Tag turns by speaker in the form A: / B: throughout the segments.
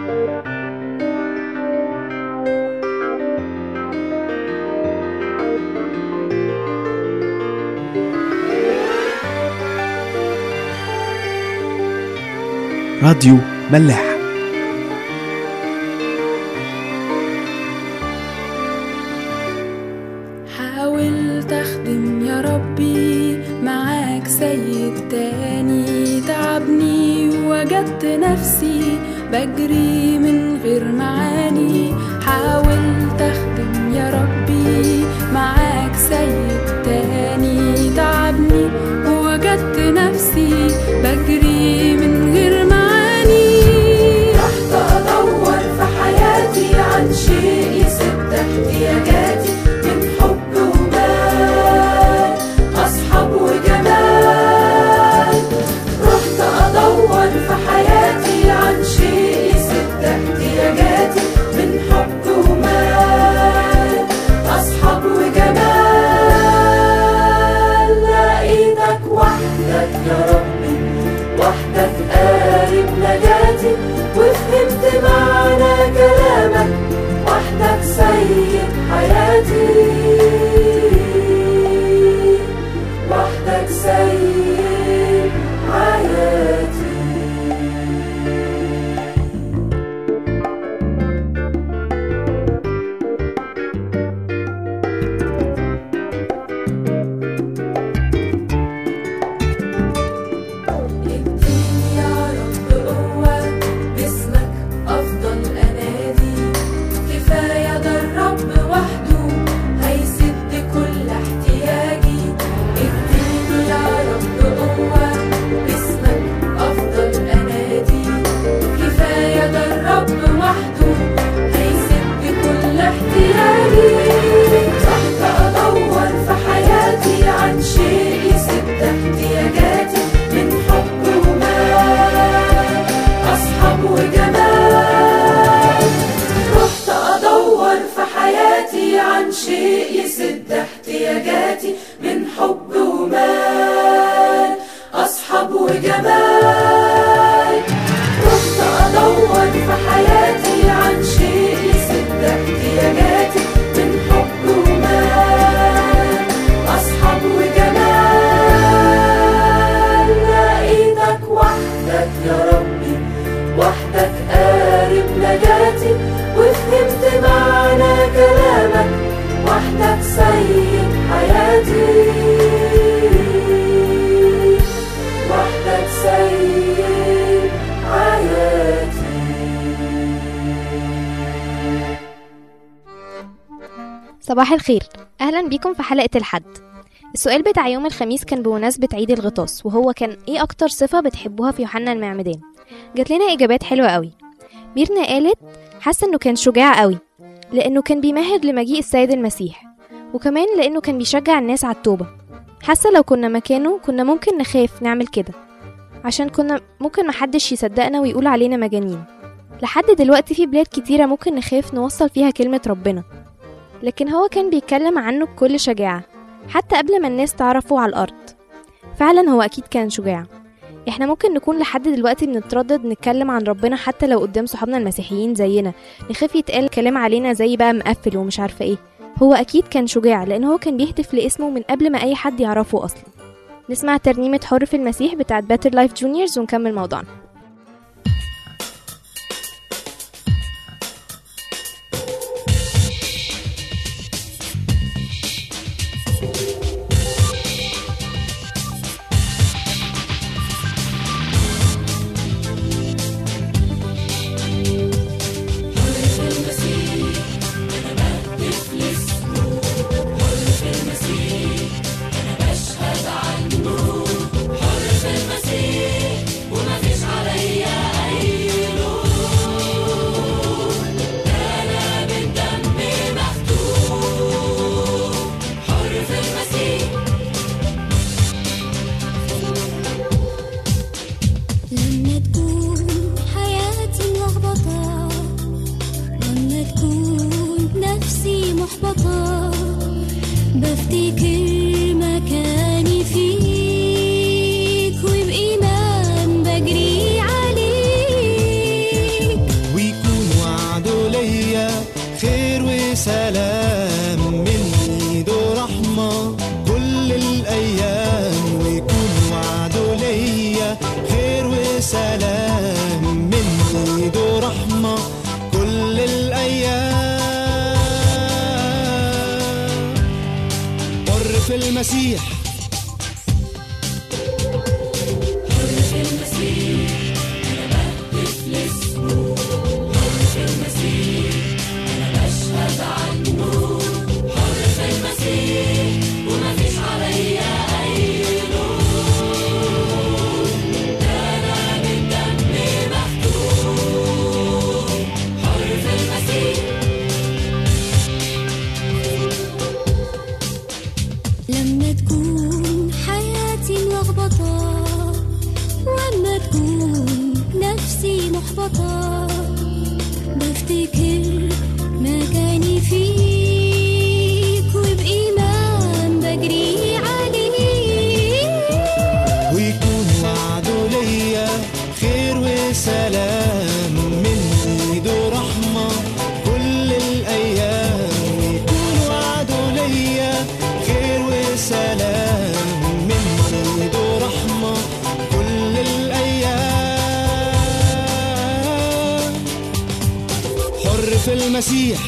A: راديو ملاح
B: حاولت اخدم يا ربي معاك سيد تاني تعبني وجدت نفسي بجري من غير معاني حاولت اخدم يا ربي معاك سيد تاني تعبني وجدت نفسي بجري من غير معاني رحت ادور في حياتي عن شيء يسد احتياجاتي من حب ومال اصحاب وجمال رحت ادور في حياتي عن شيء يسد احتياجاتي من حب ومال اصحاب وجمال لقيتك وحدك يا ربي وحدك قارب نجاتي وفهمت معنى كلامك وحدك سيد حياتي وحدك سيد حياتي اديني يا رب قوة باسمك أفضل أنادي كفاية ده الرب وحده هيسد كل احتياجي اديني يا رب قوة باسمك أفضل أنادي كفاية ده الرب وحده هيسد كل احتياجي رحت أدور في حياتي عن شيء يسد احتياجاتي من حب ومال أصحاب وجمال رحت أدور في حياتي عن شيء يسد احتياجاتي من حب ومال أصحاب وجمال رحت أدور في حياتي عن شيء يسد احتياجاتي من حب ومال أصحاب وجمال لقيتك وحدك يا ربي وحدك قارب نجاتي وفهمت معنى كلامك وحدك سيد حياتي وحدك سيد حياتي
C: صباح الخير أهلا بيكم في حلقة الحد السؤال بتاع يوم الخميس كان بمناسبة عيد الغطاس وهو كان إيه أكتر صفة بتحبوها في يوحنا المعمدان جات لنا إجابات حلوة قوي ميرنا قالت حاسة إنه كان شجاع قوي لأنه كان بيمهد لمجيء السيد المسيح وكمان لأنه كان بيشجع الناس على التوبة حاسة لو كنا مكانه كنا ممكن نخاف نعمل كده عشان كنا ممكن محدش يصدقنا ويقول علينا مجانين لحد دلوقتي في بلاد كتيرة ممكن نخاف نوصل فيها كلمة ربنا لكن هو كان بيتكلم عنه بكل شجاعة حتى قبل ما الناس تعرفه على الأرض فعلا هو أكيد كان شجاع احنا ممكن نكون لحد دلوقتي بنتردد نتكلم عن ربنا حتى لو قدام صحابنا المسيحيين زينا نخاف يتقال كلام علينا زي بقى مقفل ومش عارفة ايه هو أكيد كان شجاع لأن هو كان بيهتف لاسمه من قبل ما أي حد يعرفه أصلا نسمع ترنيمة حر في المسيح بتاعت باتر لايف جونيورز ونكمل موضوعنا
D: لما تكون حياتي ملخبطة لما تكون نفسي محبطة بفتكر مكاني فيك وبإيمان بجري عليك
A: المسيح
D: لما تكون حياتي ملخبطة وأما تكون نفسي محبطة بفتكر مكاني فيك وبإيمان بجري عليك
A: ويكون وعده ليا خير وسلام من ايده رحمة كل الأيام ويكون وعده ليا خير وسلام من ايده رحمة كل الأيام حر في المسيح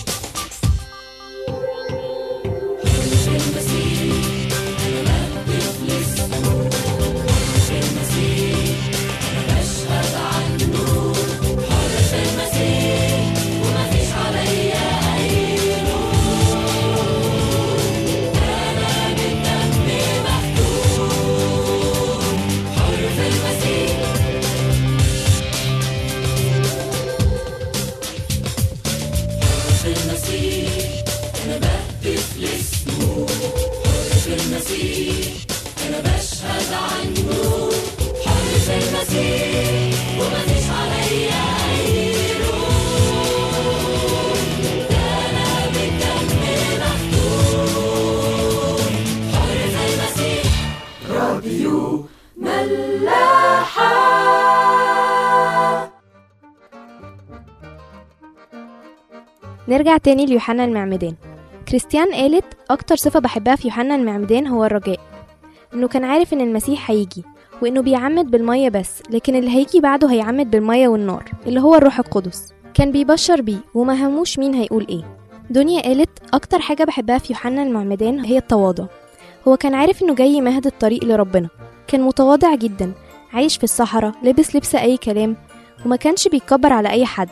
C: نرجع تاني ليوحنا المعمدان كريستيان قالت أكتر صفة بحبها في يوحنا المعمدان هو الرجاء إنه كان عارف إن المسيح هيجي وإنه بيعمد بالمية بس لكن اللي هيجي بعده هيعمد بالمية والنار اللي هو الروح القدس كان بيبشر بيه وما هموش مين هيقول إيه دنيا قالت أكتر حاجة بحبها في يوحنا المعمدان هي التواضع هو كان عارف إنه جاي يمهد الطريق لربنا كان متواضع جدا عايش في الصحراء لابس لبس أي كلام وما كانش بيتكبر على أي حد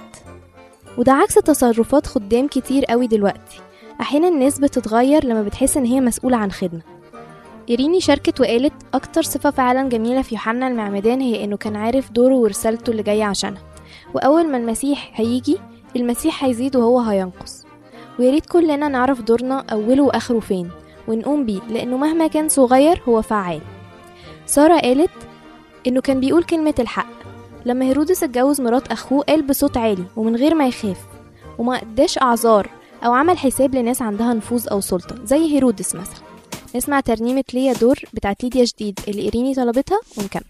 C: وده عكس تصرفات خدام كتير قوي دلوقتي أحيانا الناس بتتغير لما بتحس إن هي مسؤولة عن خدمة إيريني شاركت وقالت أكتر صفة فعلا جميلة في يوحنا المعمدان هي إنه كان عارف دوره ورسالته اللي جاية عشانها وأول ما المسيح هيجي المسيح هيزيد وهو هينقص وياريت كلنا نعرف دورنا أوله وآخره فين ونقوم بيه لأنه مهما كان صغير هو فعال سارة قالت إنه كان بيقول كلمة الحق لما هيرودس اتجوز مرات أخوه قال بصوت عالي ومن غير ما يخاف وما اداش أعذار أو عمل حساب لناس عندها نفوذ أو سلطة زي هيرودس مثلا نسمع ترنيمة ليا دور بتاعت ليديا جديد اللي إيريني طلبتها ونكمل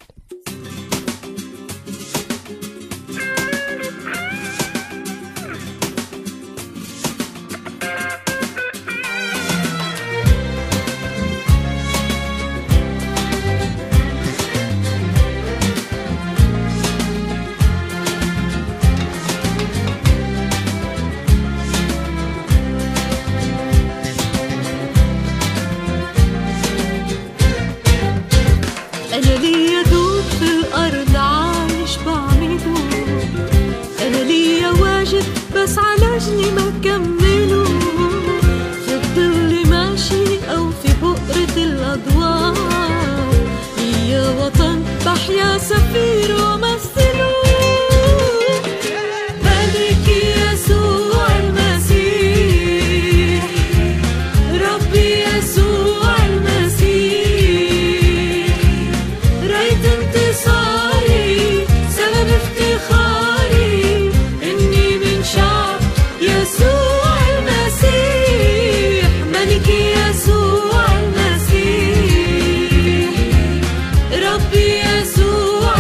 B: أنا ليا دور في الأرض عايش بعمله أنا ليا واجب بس على أجلي ما كمله في الظل ماشي أو في بؤرة الأضواء ليا وطن بحيا سفير ومثله ملكي يسوع المسيح ربي يسوع المسيح راية انتصاري سبب افتخاري اني من شعب يسوع المسيح ملكي يسوع المسيح ربي يسوع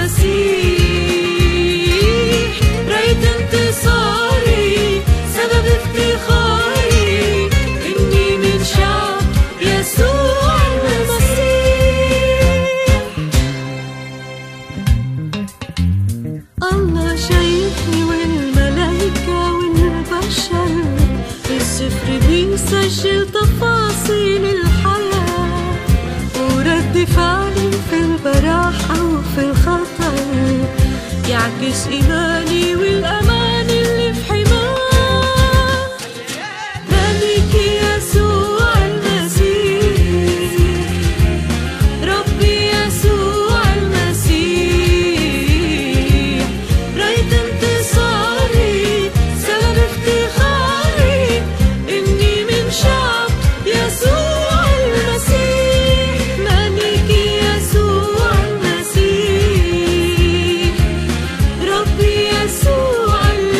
B: المسيح راية انتصاري سبب افتخاري اني من شعب يسوع المسيح الله شايفني والملايكة والبشر السفر بيسجل تفاصيل الحياة فعلي في البراحة وفي الخطر يعكس إيماني والأمان اللي في حماه ملك يسوع المسيح ربي يسوع المسيح راية انتصاري سبب افتخاري إني من شعب يسوع المسيح ملك يسوع المسيح ربي يسوع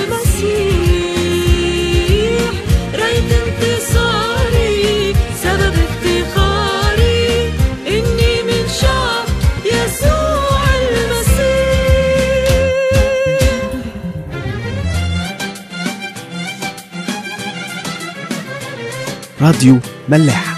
B: المسيح راية انتصاري سبب افتخاري إني من شعب يسوع المسيح
E: راديو ملاح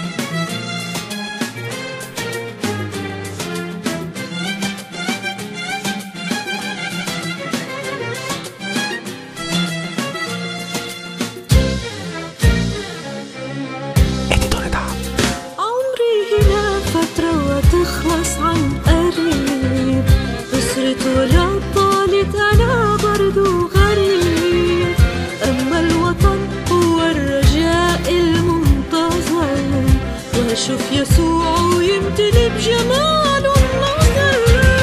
B: عمري هنا فترة وتخلص عن قريب أسرة ولا طالت أنا برضو غريب أما الوطن هو الرجاء المنتظر وأشوف يسوع ويمتلي بجماله النظر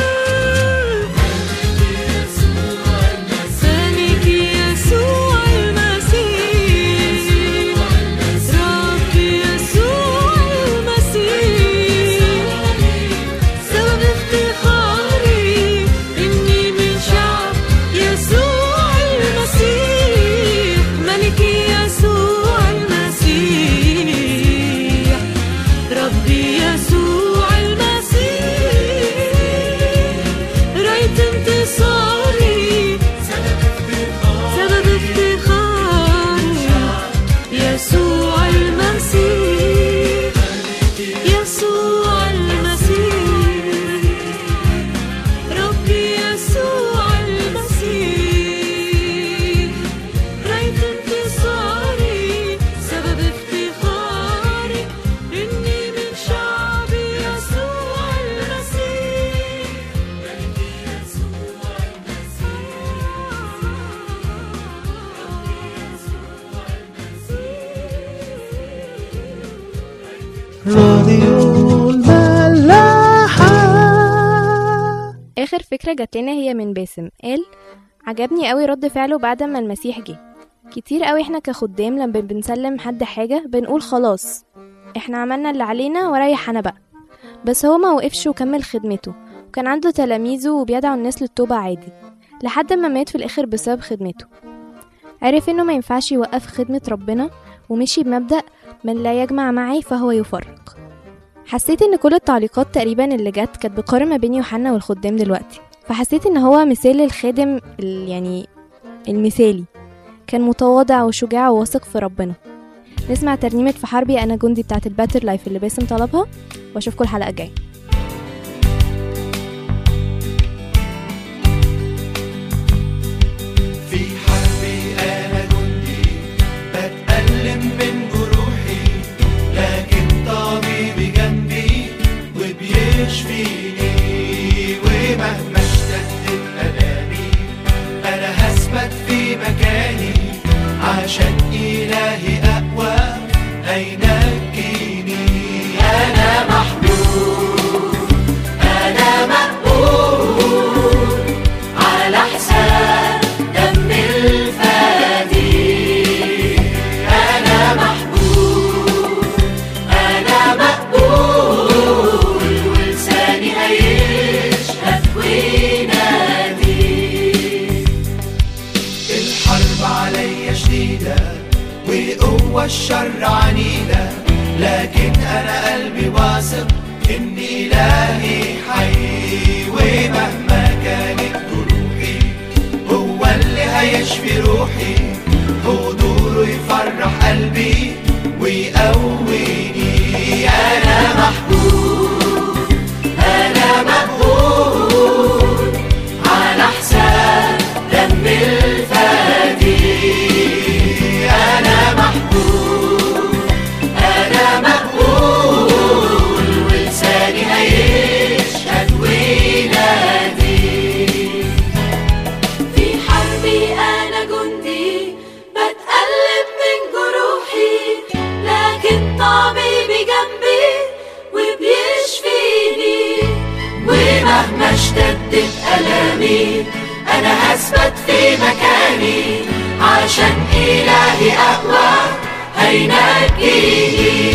B: ملك يسوع المسيح ربي يسوع المسيح سبب افتخاري إني من شعب يسوع المسيح ملك يسوع المسيح ربي يسوع المسيح راية انتصاري سبب افتخاري يسوع المسيح يسوع المسيح ربي يسوع المسيح راية انتصاري سبب افتخاري إني من شعب يسوع المسيح
A: راديو الملاحة
C: آخر فكرة جات لنا هي من باسم قال عجبني قوي رد فعله بعد ما المسيح جه كتير قوي احنا كخدام لما بنسلم حد حاجة بنقول خلاص احنا عملنا اللي علينا وريح انا بقى بس هو ما وقفش وكمل خدمته وكان عنده تلاميذه وبيدعو الناس للتوبة عادي لحد ما مات في الآخر بسبب خدمته عرف انه ما ينفعش يوقف خدمة ربنا ومشي بمبدأ من لا يجمع معي فهو يفرق حسيت ان كل التعليقات تقريبا اللي جت كانت بتقارن ما بين يوحنا والخدام دلوقتي فحسيت ان هو مثال الخادم ال- يعني المثالي كان متواضع وشجاع وواثق في ربنا نسمع ترنيمة في حربي أنا جندي بتاعت الباتر لايف اللي باسم طلبها وأشوفكم الحلقة الجاية
A: في حربي أنا جندي بتألم من جروحي لكن طبيبي جنبي وبيشفيني ومهما اشتدت ألامي أنا هثبت في مكاني عشان إلهي أقوى هينجيني أنا محمود أنا مقبول على حساب دم الفدي أنا محبوب أنا مقبول ولساني هيشهد وينادي الحرب عليا شديدة وقوة الشر عنيدة لكن أنا قلبي واثق إن إلهي حي ومهما كانت جروحي هو اللي هيشفي روحي حضوره يفرح قلبي ويقويني أنا محبوب أنا مقبول على حساب دم الفدي أنا محبوب أنا مقبول تاني عشان إلهي أقوى هينجيني